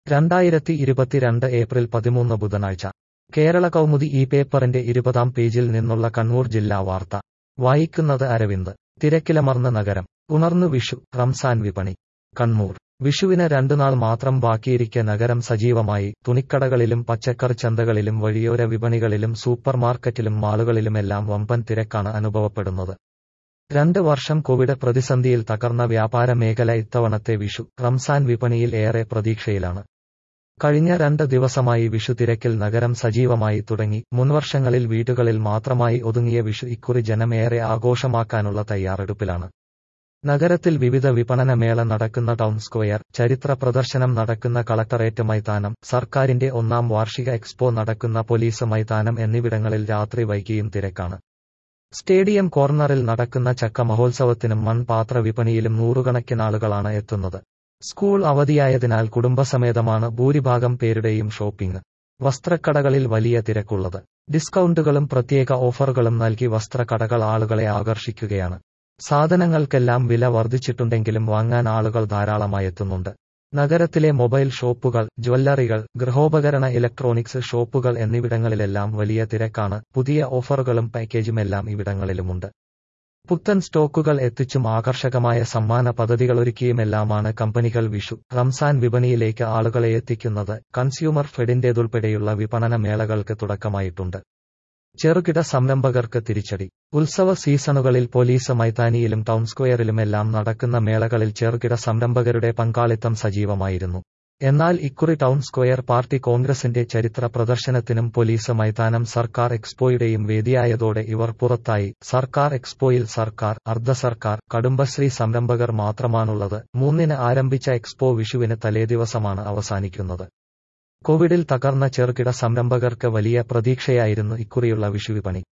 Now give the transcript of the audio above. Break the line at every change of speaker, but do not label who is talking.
രണ്ടായിരത്തി ഇരുപത്തിരണ്ട് ഏപ്രിൽ പതിമൂന്ന് ബുധനാഴ്ച കേരള കൗമുദി ഈ പേപ്പറിന്റെ ഇരുപതാം പേജിൽ നിന്നുള്ള കണ്ണൂർ ജില്ലാ വാർത്ത വായിക്കുന്നത് അരവിന്ദ് തിരക്കിലമർന്ന നഗരം ഉണർന്നു വിഷു റംസാൻ വിപണി കണ്ണൂർ വിഷുവിന് രണ്ടുനാൾ മാത്രം ബാക്കിയിരിക്കെ നഗരം സജീവമായി തുണിക്കടകളിലും പച്ചക്കറി ചന്തകളിലും വഴിയോര വിപണികളിലും സൂപ്പർ മാർക്കറ്റിലും മാളുകളിലുമെല്ലാം വമ്പൻ തിരക്കാണ് അനുഭവപ്പെടുന്നത് രണ്ട് വർഷം കോവിഡ് പ്രതിസന്ധിയിൽ തകർന്ന വ്യാപാര മേഖല ഇത്തവണത്തെ വിഷു റംസാൻ വിപണിയിൽ ഏറെ പ്രതീക്ഷയിലാണ് കഴിഞ്ഞ രണ്ട് ദിവസമായി വിഷു തിരക്കിൽ നഗരം സജീവമായി തുടങ്ങി മുൻവർഷങ്ങളിൽ വീടുകളിൽ മാത്രമായി ഒതുങ്ങിയ വിഷു ഇക്കുറി ജനം ഏറെ ആഘോഷമാക്കാനുള്ള തയ്യാറെടുപ്പിലാണ് നഗരത്തിൽ വിവിധ വിപണന മേള നടക്കുന്ന ടൗൺ സ്ക്വയർ ചരിത്ര പ്രദർശനം നടക്കുന്ന കളക്ടറേറ്റ് മൈതാനം സർക്കാരിന്റെ ഒന്നാം വാർഷിക എക്സ്പോ നടക്കുന്ന പോലീസ് മൈതാനം എന്നിവിടങ്ങളിൽ രാത്രി വൈകിയും തിരക്കാണ് സ്റ്റേഡിയം കോർണറിൽ നടക്കുന്ന ചക്ക മഹോത്സവത്തിനും മൺപാത്ര വിപണിയിലും നൂറുകണക്കിനാളുകളാണ് എത്തുന്നത് സ്കൂൾ അവധിയായതിനാൽ കുടുംബസമേതമാണ് ഭൂരിഭാഗം പേരുടെയും ഷോപ്പിംഗ് വസ്ത്രക്കടകളിൽ വലിയ തിരക്കുള്ളത് ഡിസ്കൗണ്ടുകളും പ്രത്യേക ഓഫറുകളും നൽകി വസ്ത്രക്കടകൾ ആളുകളെ ആകർഷിക്കുകയാണ് സാധനങ്ങൾക്കെല്ലാം വില വർദ്ധിച്ചിട്ടുണ്ടെങ്കിലും വാങ്ങാൻ ആളുകൾ ധാരാളമായെത്തുന്നുണ്ട് നഗരത്തിലെ മൊബൈൽ ഷോപ്പുകൾ ജ്വല്ലറികൾ ഗൃഹോപകരണ ഇലക്ട്രോണിക്സ് ഷോപ്പുകൾ എന്നിവിടങ്ങളിലെല്ലാം വലിയ തിരക്കാണ് പുതിയ ഓഫറുകളും പാക്കേജുമെല്ലാം ഇവിടങ്ങളിലുമുണ്ട് പുത്തൻ സ്റ്റോക്കുകൾ എത്തിച്ചും ആകർഷകമായ സമ്മാന പദ്ധതികളൊരുക്കിയുമെല്ലാമാണ് കമ്പനികൾ വിഷു റംസാൻ വിപണിയിലേക്ക് ആളുകളെ എത്തിക്കുന്നത് കൺസ്യൂമർ ഫെഡിന്റേതുൾപ്പെടെയുള്ള വിപണന മേളകൾക്ക് തുടക്കമായിട്ടുണ്ട് ചെറുകിട സംരംഭകർക്ക് തിരിച്ചടി ഉത്സവ സീസണുകളിൽ പോലീസ് മൈതാനിയിലും ടൗൺ സ്ക്വയറിലുമെല്ലാം നടക്കുന്ന മേളകളിൽ ചെറുകിട സംരംഭകരുടെ പങ്കാളിത്തം സജീവമായിരുന്നു എന്നാൽ ഇക്കുറി ടൗൺ സ്ക്വയർ പാർട്ടി കോൺഗ്രസിന്റെ ചരിത്ര പ്രദർശനത്തിനും പോലീസ് മൈതാനം സർക്കാർ എക്സ്പോയുടെയും വേദിയായതോടെ ഇവർ പുറത്തായി സർക്കാർ എക്സ്പോയിൽ സർക്കാർ അർദ്ധ സർക്കാർ കടുംബശ്രീ സംരംഭകർ മാത്രമാണുള്ളത് മൂന്നിന് ആരംഭിച്ച എക്സ്പോ വിഷുവിന് തലേദിവസമാണ് അവസാനിക്കുന്നത് കോവിഡിൽ തകർന്ന ചെറുകിട സംരംഭകർക്ക് വലിയ പ്രതീക്ഷയായിരുന്നു ഇക്കുറിയുള്ള വിഷുവിപണി